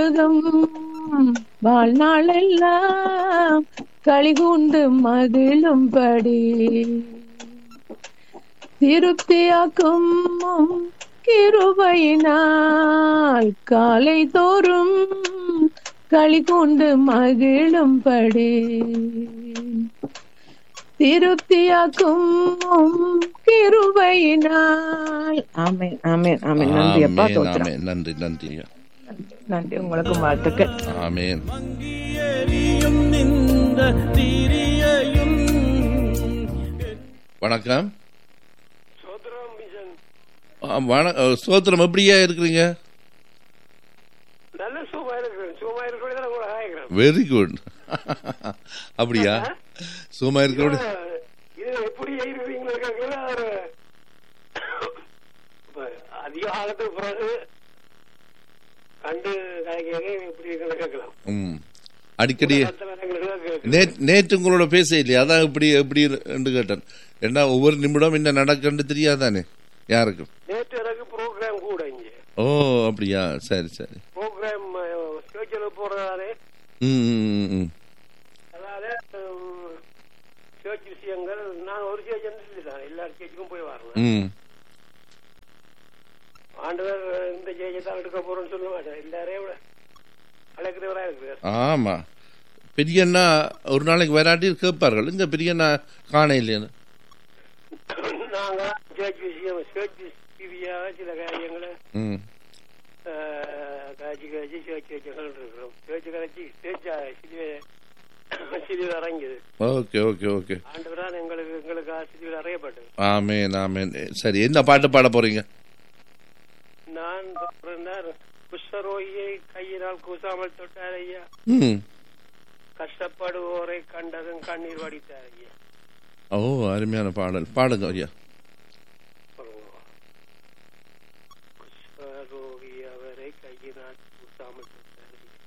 முழுவதும் வாழ்நாளெல்லாம் களிகூண்டு மகிழும்படி திருப்தியாக்கும் உம் கிருபையினால் காலை தோறும் களிகூண்டு மகிழும்படி திருப்தியாக்கும் உம் கிருபையினால் ஆமென் ஆமென் ஆமென் நன்றி அப்பா ஆமென், தோத்திரம் ஆமென். நன்றி நன்றி நன்றி உங்களுக்கு வாழ்த்துக்கள் ஆமேன் எரியும் நின்ற திரியையும் வணக்கம் சோதரம் மிஷன் ஆ, வண- அ, ஸ்தோத்திரம் எப்படியா இருக்கிறீங்க நல்ல சுகமா இருக்கிறேன் சுகமா இருக்கிறது தான் உங்களை ஆகிறேன் வெரி குட் அப்படியா சும்மா இருக்கிறோட இது எப்படி இருக்கிறீங்களோ கேட்கல ஒரு இப்ப அதிக காலத்துக்கு பிறகு கண்டு கலைக்க எப்படி இருக்குன்னு கேட்கலாம் ம் அடிக்கடி கேட்கலாம் நே- நேற்று உங்களோட பேச இல்லையா அதான் எப்படி எப்படி என்று கேட்டேன் ஏன்னா ஒவ்வொரு நிமிடம் என்ன நடக்குன்னு தெரியாதானே யாருக்கும் நேற்று எனக்கு ப்ரோக்ராம் கூட இங்க ஓ அப்படியா சரி சரி ப்ரோக்ராம் ஸ்டேஜில் போறதாலே ம் ம், ம், ம் அதாவது சேர்ச் விஷயங்கள் நான் ஒரு சேர்ச் தான் எல்லா சேர்ச்சுக்கும் போய் வரணும் ம் ஆண்டவர் இந்த சேர்ச்சை தான் எடுக்க போறோம்னு சொல்ல மாட்டேன் எல்லாரையும் விட அழைக்கிறவரா இருக்கிறார் ஆமா பெரியண்ணா ஒரு நாளைக்கு வராட்டி கேட்பார்கள் இங்க பெரியண்ணா காண இல்லைன்னு நாங்க சேர்ச் விஷயம் சேர்ச் ரீதியாக சில காரியங்களை ம் அஹ், காய்ச்சி காய்ச்சி சேர்ச் வச்சுகள் இருக்கிறோம் சேர்ச்சு கழிச்சு சேர்ச்சா சிலுவை சிலுவை இறங்கியது ஓகே ஓகே ஓகே ஆண்டவரான் எங்களுக்கு எங்களுக்கு சிலுவை அறையப்பட்டது ஆமேன் ஆமேன் சரி என்ன பாட்டு பாட போறீங்க நான் பிறந்தார் குஷ்டரோகியை கையினால் கூசாமல் தொட்டார் ஐயா ம் கஷ்டப்படுவோரை கண்டதும் கண்ணீர் வடித்தார் ஐயா ஓ அருமையான பாடல் பாடுங்க ஐயா குஷ்டரோகி அவரை கையினால் கூசாமல் தொட்டார்